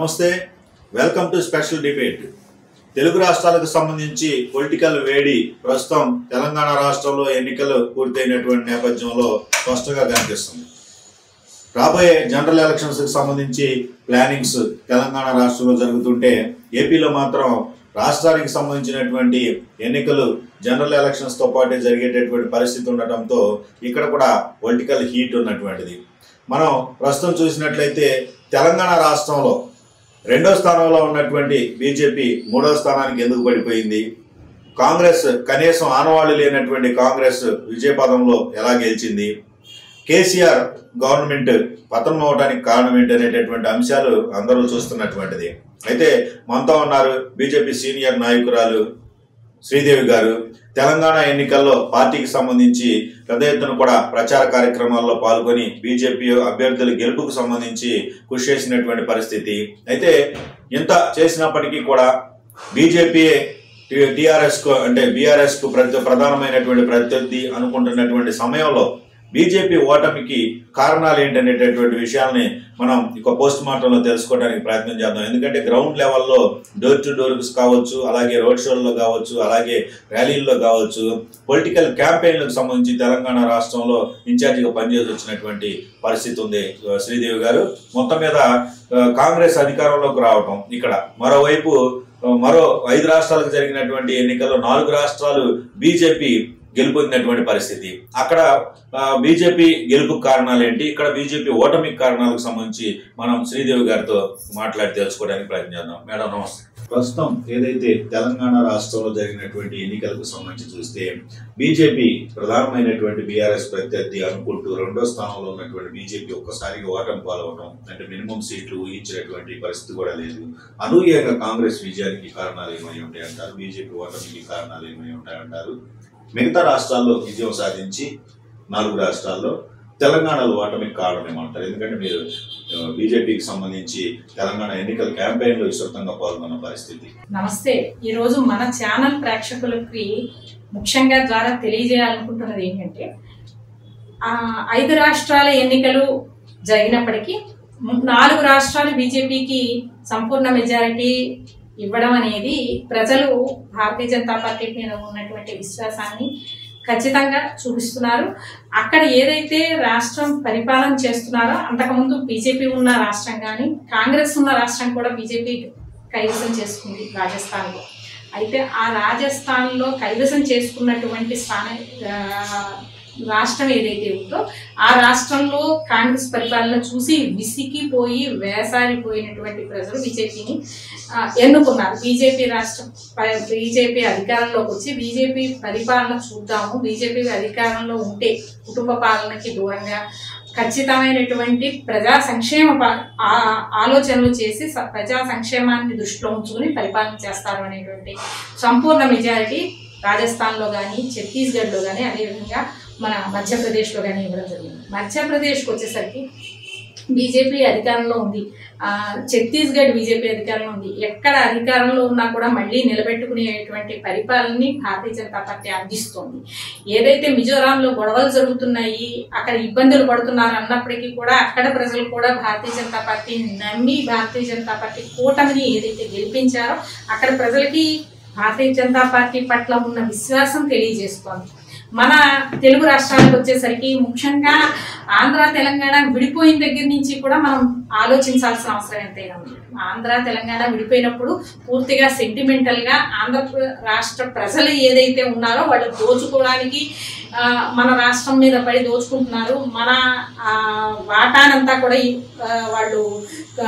నమస్తే welcome to special debate Telugu రాష్ట్రాలకు సంబంధించి పొలిటికల్ వేడి ప్రస్తుతం తెలంగాణ రాష్ట్రంలో ఎన్నికలు పూర్తయినటువంటి నేపథ్యంలో స్పష్టంగా కనిపిస్తుంది రాబోయే జనరల్ ఎలక్షన్స్ కి సంబంధించి ప్లానింగ్స్ తెలంగాణ రాష్ట్రంలో జరుగుతుంటే ఏపీలో మాత్రం రాష్ట్రానికి సంబంధించినటువంటి ఎన్నికలు జనరల్ ఎలక్షన్స్ తో పాటే జరిగేటటువంటి పరిస్థితి ఉండటంతో ఇక్కడ కూడా పొలిటికల్ హీట్ ఉన్నటువంటిది మనం ప్రస్తుతం చూసినట్లయితే తెలంగాణ రాష్ట్రంలో రెండో స్థానంలో ఉన్నటువంటి బీజేపీ మూడో స్థానానికి ఎందుకు పడిపోయింది కాంగ్రెస్ కనీసం ఆనవాళ్లు లేనటువంటి కాంగ్రెస్ విజయపదంలో ఎలా గెలిచింది కేసీఆర్ గవర్నమెంట్ పతనం అవడానికి కారణం ఏంటి అనేటటువంటి అంశాలు అందరూ చూస్తున్నటువంటిది అయితే మనతో ఉన్నారు బీజేపీ సీనియర్ నాయకురాలు శ్రీదేవి గారు తెలంగాణ ఎన్నికల్లో పార్టీకి సంబంధించి పెద్ద ఎత్తున కూడా ప్రచార కార్యక్రమాల్లో పాల్గొని బీజేపీ అభ్యర్థుల గెలుపుకు సంబంధించి కృషి చేసినటువంటి పరిస్థితి అయితే ఇంత చేసినప్పటికీ కూడా బీజేపీ టిఆర్ఎస్ కు అంటే బీఆర్ఎస్ కు ప్రతి ప్రధానమైనటువంటి ప్రత్యర్థి అనుకుంటున్నటువంటి సమయంలో బీజేపీ ఓటమికి కారణాలు ఏంటనేటటువంటి విషయాల్ని మనం ఇక పోస్ట్ మార్టంలో తెలుసుకోవడానికి ప్రయత్నం చేద్దాం ఎందుకంటే గ్రౌండ్ లెవెల్లో డోర్ టు డోర్స్ కావచ్చు అలాగే రోడ్ షోల్లో కావచ్చు అలాగే ర్యాలీల్లో కావచ్చు పొలిటికల్ క్యాంపెయిన్లకు సంబంధించి తెలంగాణ రాష్ట్రంలో ఇన్ఛార్జిగా పనిచేసి వచ్చినటువంటి పరిస్థితి ఉంది ఆ, శ్రీదేవి గారు మొత్తం మీద ఆ, కాంగ్రెస్ అధికారంలోకి రావటం ఇక్కడ మరోవైపు ఆ, మరో ఐదు రాష్ట్రాలకు జరిగినటువంటి ఎన్నికల్లో నాలుగు రాష్ట్రాలు బీజేపీ గెలుపొందినటువంటి పరిస్థితి అక్కడ బీజేపీ గెలుపు కారణాలు ఏంటి ఇక్కడ బీజేపీ ఓటమికి కారణాలకు సంబంధించి మనం శ్రీదేవి గారితో మాట్లాడి తెలుసుకోవడానికి ప్రయత్నం చేద్దాం మేడం నమస్తే ప్రస్తుతం ఏదైతే తెలంగాణ రాష్ట్రంలో జరిగినటువంటి ఎన్నికలకు సంబంధించి చూస్తే బీజేపీ ప్రధానమైనటువంటి బీఆర్ఎస్ ప్రత్యర్థి అనుకుంటూ రెండో స్థానంలో ఉన్నటువంటి బీజేపీ ఒక్కసారిగా ఓటమి పాల్గొనడం అంటే మినిమం సీట్లు ఊహించినటువంటి పరిస్థితి కూడా లేదు అనూహ్యంగా కాంగ్రెస్ విజయానికి కారణాలు ఏమై ఉంటాయి అంటారు బీజేపీ ఓటమికి కారణాలు ఏమై ఉంటాయంటారు మిగతా రాష్ట్రాల్లో విజయం సాధించి నాలుగు రాష్ట్రాల్లో తెలంగాణలో ఓటమికి కారణం ఏమంటారు ఎందుకంటే మీరు ఆ, బీజేపీకి సంబంధించి తెలంగాణ ఎన్నికల క్యాంపెయిన్ లో విస్తృతంగా పాల్గొన్న పరిస్థితి నమస్తే ఈరోజు మన ఛానల్ ప్రేక్షకులకి ముఖ్యంగా ద్వారా తెలియజేయాలనుకుంటున్నది ఏంటంటే ఆ, ఐదు రాష్ట్రాల ఎన్నికలు జరిగినప్పటికీ ము- నాలుగు రాష్ట్రాలు బీజేపీకి సంపూర్ణ మెజారిటీ ఇవ్వడం అనేది ప్రజలు భారతీయ జనతా పార్టీ మీద ఉన్నటువంటి విశ్వాసాన్ని ఖచ్చితంగా చూపిస్తున్నారు అక్కడ ఏదైతే రాష్ట్రం పరిపాలన చేస్తున్నారో అంతకుముందు బీజేపీ ఉన్న రాష్ట్రం కానీ కాంగ్రెస్ ఉన్న రాష్ట్రం కూడా బీజేపీ కైవసం చేసుకుంది రాజస్థాన్లో అయితే ఆ రాజస్థాన్లో కైవసం చేసుకున్నటువంటి స్థాన ఆ, రాష్ట్రం ఏదైతే ఉందో ఆ రాష్ట్రంలో కాంగ్రెస్ పరిపాలన చూసి విసిగిపోయి వేసారిపోయినటువంటి ప్రజలు బీజేపీని ఆ, ఎన్నుకున్నారు బీజేపీ రాష్ట్రం ప- బీజేపీ అధికారంలోకి వచ్చి బీజేపీ పరిపాలన చూద్దాము బీజేపీ అధికారంలో ఉంటే కుటుంబ పాలనకి దూరంగా ఖచ్చితమైనటువంటి ప్రజా సంక్షేమ ప- ఆ- ఆలోచనలు చేసి స- ప్రజా సంక్షేమాన్ని దృష్టిలో ఉంచుకుని పరిపాలన చేస్తారు అనేటువంటి సంపూర్ణ మెజారిటీ రాజస్థాన్లో కానీ ఛత్తీస్గఢ్లో కానీ అదేవిధంగా మన మధ్యప్రదేశ్లో కానీ ఇవ్వడం జరిగింది మధ్యప్రదేశ్కి వచ్చేసరికి బీజేపీ అధికారంలో ఉంది ఆ, ఛత్తీస్గఢ్ బీజేపీ అధికారంలో ఉంది ఎక్కడ అధికారంలో ఉన్నా కూడా మళ్ళీ నిలబెట్టుకునేటువంటి పరిపాలనని భారతీయ జనతా పార్టీ అందిస్తోంది ఏదైతే మిజోరాంలో గొడవలు జరుగుతున్నాయి అక్కడ ఇబ్బందులు పడుతున్నారు అన్నప్పటికీ కూడా అక్కడ ప్రజలు కూడా భారతీయ జనతా పార్టీని నమ్మి భారతీయ జనతా పార్టీ కూటమిని ఏదైతే గెలిపించారో అక్కడ ప్రజలకి భారతీయ జనతా పార్టీ పట్ల ఉన్న విశ్వాసం తెలియజేస్తోంది మన తెలుగు రాష్ట్రాలకు వచ్చేసరికి ముఖ్యంగా ఆంధ్ర తెలంగాణ విడిపోయిన దగ్గర నుంచి కూడా మనం ఆలోచించాల్సిన అవసరం ఎంతైనా ఉంది ఆంధ్ర తెలంగాణ విడిపోయినప్పుడు పూర్తిగా సెంటిమెంటల్ గా ఆంధ్ర ప్ర- రాష్ట్ర ప్రజలు ఏదైతే ఉన్నారో వాళ్ళు దోచుకోవడానికి ఆ, మన రాష్ట్రం మీద పడి దోచుకుంటున్నారు మన ఆ, వాటానంతా కూడా ఈ, ఆ, వాళ్ళు ఆ,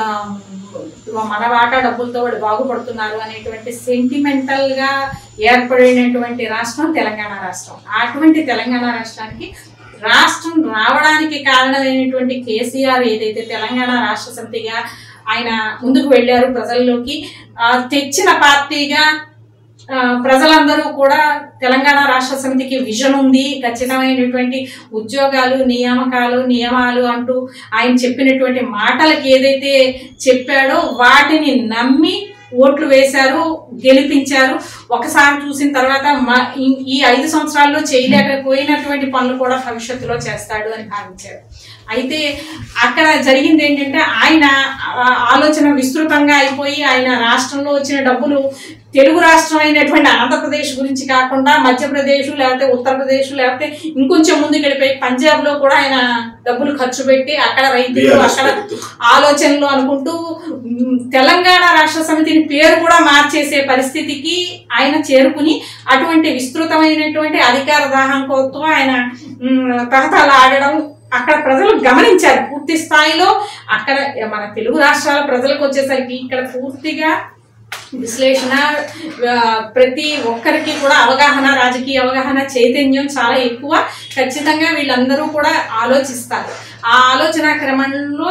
మన వాటా డబ్బులతో వాళ్ళు బాగుపడుతున్నారు అనేటువంటి సెంటిమెంటల్ గా ఏర్పడినటువంటి రాష్ట్రం తెలంగాణ రాష్ట్రం అటువంటి తెలంగాణ రాష్ట్రానికి రాష్ట్రం రావడానికి కారణమైనటువంటి కేసీఆర్ ఏదైతే తెలంగాణ రాష్ట్ర సమితిగా ఆయన ముందుకు వెళ్ళారు ప్రజల్లోకి ఆ, తెచ్చిన పార్టీగా ఆ, ప్రజలందరూ కూడా తెలంగాణ రాష్ట్ర సమితికి విజన్ ఉంది ఖచ్చితమైనటువంటి ఉద్యోగాలు నియామకాలు నియమాలు అంటూ ఆయన చెప్పినటువంటి మాటలకి ఏదైతే చెప్పాడో వాటిని నమ్మి ఓట్లు వేశారు గెలిపించారు ఒకసారి చూసిన తర్వాత మా ఈ- ఈ ఐదు సంవత్సరాల్లో చేయలేకపోయినటువంటి పనులు కూడా భవిష్యత్తులో చేస్తాడు అని భావించారు అయితే అక్కడ జరిగింది ఏంటంటే ఆయన ఆ, ఆలోచన విస్తృతంగా అయిపోయి ఆయన రాష్ట్రంలో వచ్చిన డబ్బులు తెలుగు రాష్ట్రం అయినటువంటి ఆంధ్రప్రదేశ్ గురించి కాకుండా మధ్యప్రదేశ్ లేకపోతే ఉత్తరప్రదేశ్ లేకపోతే ఇంకొంచెం ముందుకు వెళ్ళిపోయి పంజాబ్ లో కూడా ఆయన డబ్బులు ఖర్చు పెట్టి అక్కడ రైతులు బీఆర్ఎస్ అక్కడ ప్రభుత్వం. ఆలోచనలు అనుకుంటూ మ్, తెలంగాణ రాష్ట్ర సమితిని పేరు కూడా మార్చేసే పరిస్థితికి ఆయన చేరుకుని అటువంటి విస్తృతమైనటువంటి అధికార దాహంతో ఆయన మ్, తహతలా ఆడడం అక్కడ ప్రజలు గమనించారు పూర్తి స్థాయిలో అక్కడ మన తెలుగు రాష్ట్రాల ప్రజలకు వచ్చేసరికి ఇక్కడ పూర్తిగా విశ్లేషణ ఆ, ప్రతి ఒక్కరికి కూడా అవగాహన రాజకీయ అవగాహన చైతన్యం చాలా ఎక్కువ ఖచ్చితంగా వీళ్ళందరూ కూడా ఆలోచిస్తారు ఆ ఆలోచన క్రమంలో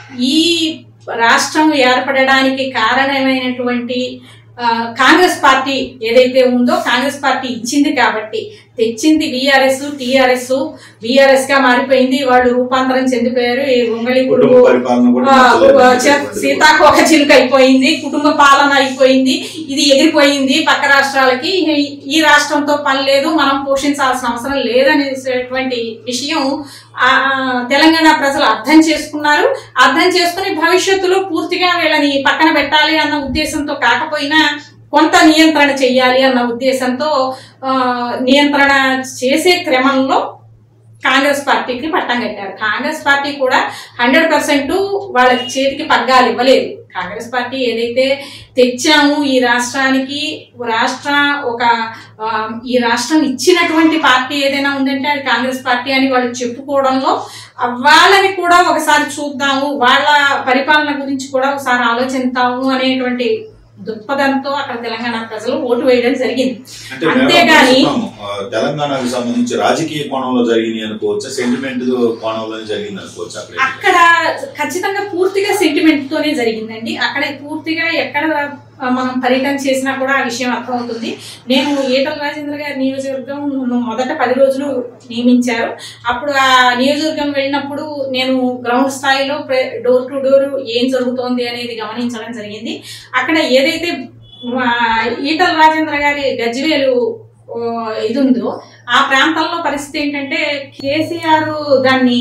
ఈ రాష్ట్రం ఏర్పడడానికి కారణమైనటువంటి ఆ, కాంగ్రెస్ పార్టీ ఏదైతే ఉందో కాంగ్రెస్ పార్టీ ఇచ్చింది కాబట్టి తెచ్చింది బీఆర్ఎస్ టీఆర్ఎస్ బీఆర్ఎస్ గా మారిపోయింది వాళ్ళు రూపాంతరం చెందిపోయారు ఈ గొంగళి కుటుంబ పురుగు పరిపాలన కూడా ఆ, నచ్చలేదు. చ- సీతాకోక చిలుక అయిపోయింది కుటుంబ పాలన అయిపోయింది ఇది ఎగిరిపోయింది పక్క రాష్ట్రాలకి ఈ- ఈ రాష్ట్రంతో పని లేదు మనం పోషించాల్సిన అవసరం లేదనేటువంటి విషయం ఆ, తెలంగాణ ప్రజలు అర్థం చేసుకున్నారు అర్థం చేసుకుని భవిష్యత్తులో పూర్తిగా వీళ్ళని పక్కన పెట్టాలి అన్న ఉద్దేశంతో కాకపోయినా కొంత నియంత్రణ చెయ్యాలి అన్న ఉద్దేశంతో ఆ, నియంత్రణ చేసే క్రమంలో కాంగ్రెస్ పార్టీకి పట్టం కట్టారు కాంగ్రెస్ పార్టీ కూడా హండ్రెడ్ పర్సెంట్ వాళ్ళ చేతికి పగ్గాలు ఇవ్వలేదు కాంగ్రెస్ పార్టీ ఏదైతే తెచ్చాము ఈ రాష్ట్రానికి రాష్ట్ర ఒక ఆ, ఈ రాష్ట్రం ఇచ్చినటువంటి పార్టీ ఏదైనా ఉందంటే అది కాంగ్రెస్ పార్టీ అని వాళ్ళు చెప్పుకోవడంలో ఆ, వాళ్ళని కూడా ఒకసారి చూద్దాము వాళ్ళ పరిపాలన గురించి కూడా ఒకసారి ఆలోచిద్దాము అనేటువంటి దృక్పథంతో అక్కడ తెలంగాణ ప్రజలు ఓటు వేయడం జరిగింది అంటే మేడం అంతేగాని ప్రస్తుతం, ఆ, తెలంగాణకు సంబంధించి రాజకీయ కోణంలో జరిగినాయి అనుకోవచ్చా సెంటిమెంట్ కోణంలో జరిగింది అనుకోవచ్చా అక్కడ అక్కడ ఖచ్చితంగా పూర్తిగా సెంటిమెంట్ తోనే జరిగిందండి అక్కడ పూర్తిగా ఎక్కడ ఆ, మనం పర్యటన చేసినా కూడా ఆ విషయం అర్థమవుతుంది నేను ఏటల రాజేంద్ర గారి నియోజకవర్గం నన్ను మొదట పది రోజులు నియమించారు అప్పుడు ఆ నియోజకవర్గం వెళ్ళినప్పుడు నేను గ్రౌండ్ స్థాయిలో డోర్ టు డోర్ ఏం జరుగుతోంది అనేది గమనించడం జరిగింది అక్కడ ఏదైతే ఆ, ఈటల రాజేంద్ర గారి గజ్వేలు ఓ, ఇది ఉందో ఆ ప్రాంతంలో పరిస్థితి ఏంటంటే కేసీఆర్ దాన్ని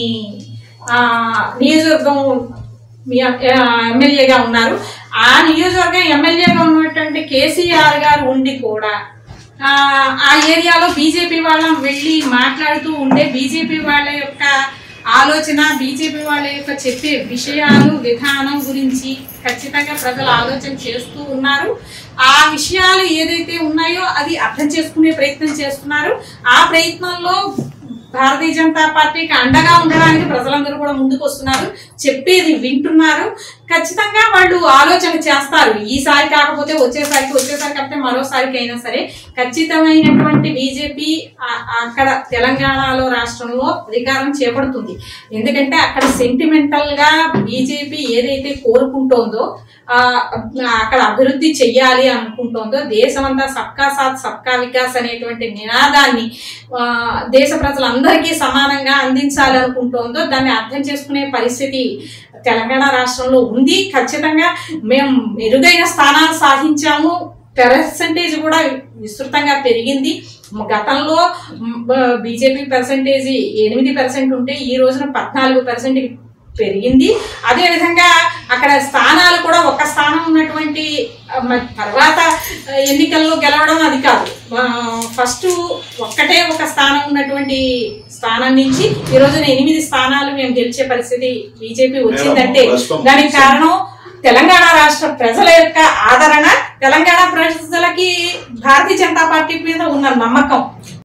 ఆ, నియోజకవర్గం మీ- ఆ, ఎమ్మెల్యేగా ఉన్నారు ఆ నియోజకవర్గం ఎమ్మెల్యేగా ఉన్నటువంటి కేసీఆర్ గారు ఉండి కూడా ఆ, ఆ ఏరియాలో బీజేపీ వాళ్ళం వెళ్ళి మాట్లాడుతూ ఉండే బీజేపీ వాళ్ళ యొక్క ఆలోచన బీజేపీ వాళ్ళ యొక్క చెప్పే విషయాలు విధానం గురించి ఖచ్చితంగా ప్రజలు ఆలోచన చేస్తూ ఉన్నారు ఆ విషయాలు ఏదైతే ఉన్నాయో అది అర్థం చేసుకునే ప్రయత్నం చేస్తున్నారు ఆ ప్రయత్నంలో భారతీయ జనతా పార్టీకి అండగా ఉండడానికి ప్రజలందరూ కూడా ముందుకు వస్తున్నారు చెప్పేది వింటున్నారు ఖచ్చితంగా వాళ్ళు ఆలోచన చేస్తారు ఈసారి కాకపోతే వచ్చేసరికి వచ్చేసరి కాకపోతే మరోసారికి అయినా సరే ఖచ్చితమైనటువంటి బీజేపీ అక్కడ తెలంగాణలో రాష్ట్రంలో అధికారం చేపడుతుంది ఎందుకంటే అక్కడ సెంటిమెంటల్ గా బీజేపీ ఏదైతే కోరుకుంటోందో ఆ, అక్కడ అభివృద్ధి చెయ్యాలి అనుకుంటోందో దేశమంతా సబ్కా సాత్ సబ్కా వికాస్ అనేటువంటి నినాదాన్ని ఆ, దేశ ప్రజలందరికీ సమానంగా అందించాలి అనుకుంటోందో దాన్ని అర్థం చేసుకునే పరిస్థితి తెలంగాణ రాష్ట్రంలో ఉంది ఖచ్చితంగా మేము మెరుగైన స్థానాలు సాధించాము పర్సంటేజ్ కూడా విస్తృతంగా పెరిగింది గతంలో బీజేపీ పర్సంటేజ్ ఎనిమిది పర్సెంట్ ఉంటే ఈ రోజున పద్నాలుగు పర్సెంట్ పెరిగింది అదే విధంగా అక్కడ స్థానాలు కూడా ఒక స్థానం ఉన్నటువంటి ఆ, మ- తర్వాత ఆ, ఎన్నికల్లో గెలవడం అది కాదు ఫస్ట్ ఒక్కటే ఒక స్థానం ఉన్నటువంటి స్థానం నుంచి ఈ రోజున ఎనిమిది స్థానాలు మేము గెలిచే పరిస్థితి బీజేపీ వచ్చిందంటే ప్రస్తుతం దానికి కారణం తెలంగాణ రాష్ట్ర ప్రజల యొక్క ఆదరణ తెలంగాణ ప్రజలకి భారతీయ జనతా పార్టీ మీద ఉన్న నమ్మకం